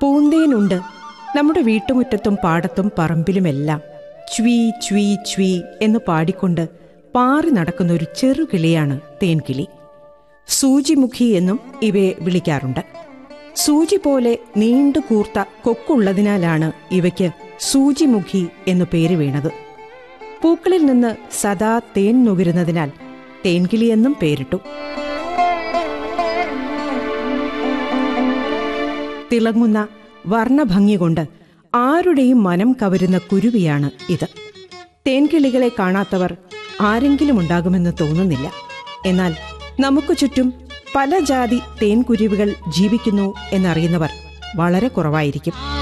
പൂന്തേനുണ്ട് നമ്മുടെ വീട്ടുമുറ്റത്തും പാടത്തും പറമ്പിലുമെല്ലാം ച്വീ ച്വീ ച്വീ എന്ന് പാടിക്കൊണ്ട് പാറി നടക്കുന്ന ഒരു ചെറുകിളിയാണ് തേൻകിളി സൂചിമുഖി എന്നും ഇവയെ വിളിക്കാറുണ്ട് സൂചി പോലെ നീണ്ടു കൂർത്ത കൊക്കുള്ളതിനാലാണ് ഇവയ്ക്ക് സൂചിമുഖി എന്നു പേര് വീണത് പൂക്കളിൽ നിന്ന് സദാ തേൻ നുകരുന്നതിനാൽ തേൻകിളി എന്നും പേരിട്ടു തിളങ്ങുന്ന വർണ്ണഭംഗി കൊണ്ട് ആരുടെയും മനം കവരുന്ന കുരുവിയാണ് ഇത് തേൻകിളികളെ കാണാത്തവർ ആരെങ്കിലും ഉണ്ടാകുമെന്ന് തോന്നുന്നില്ല എന്നാൽ നമുക്ക് ചുറ്റും പല ജാതി തേൻകുരുവികൾ ജീവിക്കുന്നു എന്നറിയുന്നവർ വളരെ കുറവായിരിക്കും